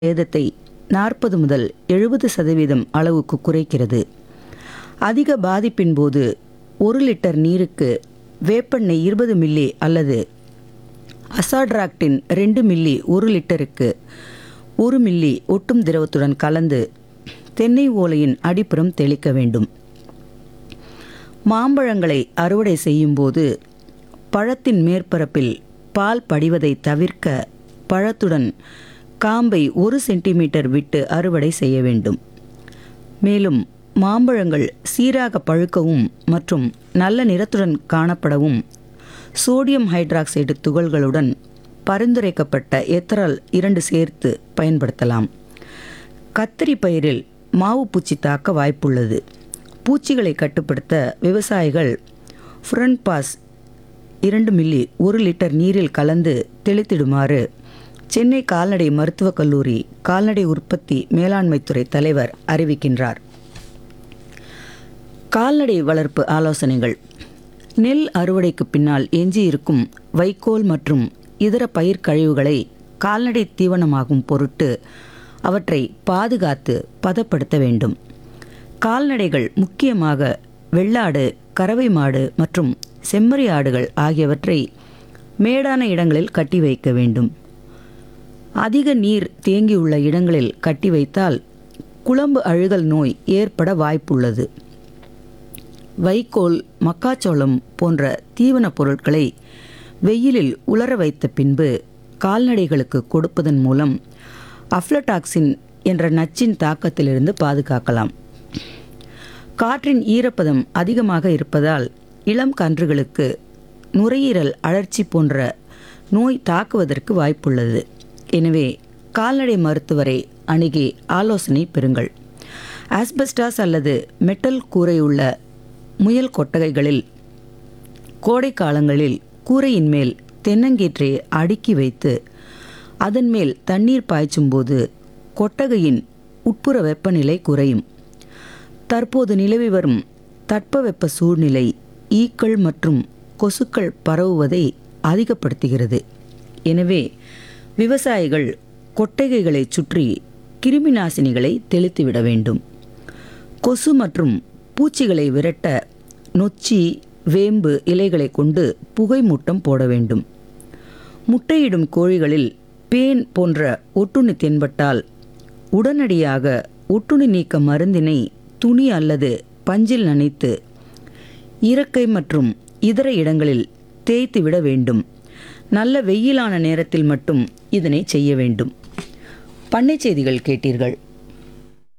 சேதத்தை நாற்பது முதல் எழுபது சதவீதம் அளவுக்கு குறைக்கிறது அதிக பாதிப்பின் போது ஒரு லிட்டர் நீருக்கு வேப்பெண்ணெய் இருபது மில்லி அல்லது அசாட்ராக்டின் ரெண்டு மில்லி ஒரு லிட்டருக்கு ஒரு மில்லி ஒட்டும் திரவத்துடன் கலந்து தென்னை ஓலையின் அடிப்புறம் தெளிக்க வேண்டும் மாம்பழங்களை அறுவடை செய்யும்போது பழத்தின் மேற்பரப்பில் பால் படிவதை தவிர்க்க பழத்துடன் காம்பை ஒரு சென்டிமீட்டர் விட்டு அறுவடை செய்ய வேண்டும் மேலும் மாம்பழங்கள் சீராக பழுக்கவும் மற்றும் நல்ல நிறத்துடன் காணப்படவும் சோடியம் ஹைட்ராக்சைடு துகள்களுடன் பரிந்துரைக்கப்பட்ட எத்தரால் இரண்டு சேர்த்து பயன்படுத்தலாம் கத்திரி பயிரில் மாவு பூச்சி தாக்க வாய்ப்புள்ளது பூச்சிகளை கட்டுப்படுத்த விவசாயிகள் ஃப்ரன்பாஸ் இரண்டு மில்லி ஒரு லிட்டர் நீரில் கலந்து தெளித்திடுமாறு சென்னை கால்நடை மருத்துவக் கல்லூரி கால்நடை உற்பத்தி மேலாண்மைத்துறை தலைவர் அறிவிக்கின்றார் கால்நடை வளர்ப்பு ஆலோசனைகள் நெல் அறுவடைக்கு பின்னால் எஞ்சியிருக்கும் வைக்கோல் மற்றும் இதர பயிர் கழிவுகளை கால்நடை தீவனமாகும் பொருட்டு அவற்றை பாதுகாத்து பதப்படுத்த வேண்டும் கால்நடைகள் முக்கியமாக வெள்ளாடு கறவை மாடு மற்றும் செம்மறி ஆடுகள் ஆகியவற்றை மேடான இடங்களில் கட்டி வைக்க வேண்டும் அதிக நீர் தேங்கியுள்ள இடங்களில் கட்டி வைத்தால் குழம்பு அழுகல் நோய் ஏற்பட வாய்ப்புள்ளது வைக்கோல் மக்காச்சோளம் போன்ற தீவனப் பொருட்களை வெயிலில் உலர வைத்த பின்பு கால்நடைகளுக்கு கொடுப்பதன் மூலம் அஃப்லடாக்சின் என்ற நச்சின் தாக்கத்திலிருந்து பாதுகாக்கலாம் காற்றின் ஈரப்பதம் அதிகமாக இருப்பதால் இளம் கன்றுகளுக்கு நுரையீரல் அழற்சி போன்ற நோய் தாக்குவதற்கு வாய்ப்புள்ளது எனவே கால்நடை மருத்துவரை அணுகி ஆலோசனை பெறுங்கள் ஆஸ்பெஸ்டாஸ் அல்லது மெட்டல் கூரையுள்ள முயல் கொட்டகைகளில் கோடை காலங்களில் கூரையின் மேல் தென்னங்கீற்றை அடுக்கி வைத்து அதன் மேல் தண்ணீர் பாய்ச்சும்போது கொட்டகையின் உட்புற வெப்பநிலை குறையும் தற்போது நிலவி வரும் தட்பவெப்ப சூழ்நிலை ஈக்கள் மற்றும் கொசுக்கள் பரவுவதை அதிகப்படுத்துகிறது எனவே விவசாயிகள் கொட்டகைகளை சுற்றி கிருமி நாசினிகளை தெளித்துவிட வேண்டும் கொசு மற்றும் பூச்சிகளை விரட்ட நொச்சி வேம்பு இலைகளை கொண்டு புகை மூட்டம் போட வேண்டும் முட்டையிடும் கோழிகளில் பேன் போன்ற ஒட்டுண்ணி தென்பட்டால் உடனடியாக ஒட்டுண்ணி நீக்க மருந்தினை துணி அல்லது பஞ்சில் நனைத்து இறக்கை மற்றும் இதர இடங்களில் தேய்த்து விட வேண்டும் நல்ல வெயிலான நேரத்தில் மட்டும் இதனை செய்ய வேண்டும் பண்ணை செய்திகள் கேட்டீர்கள்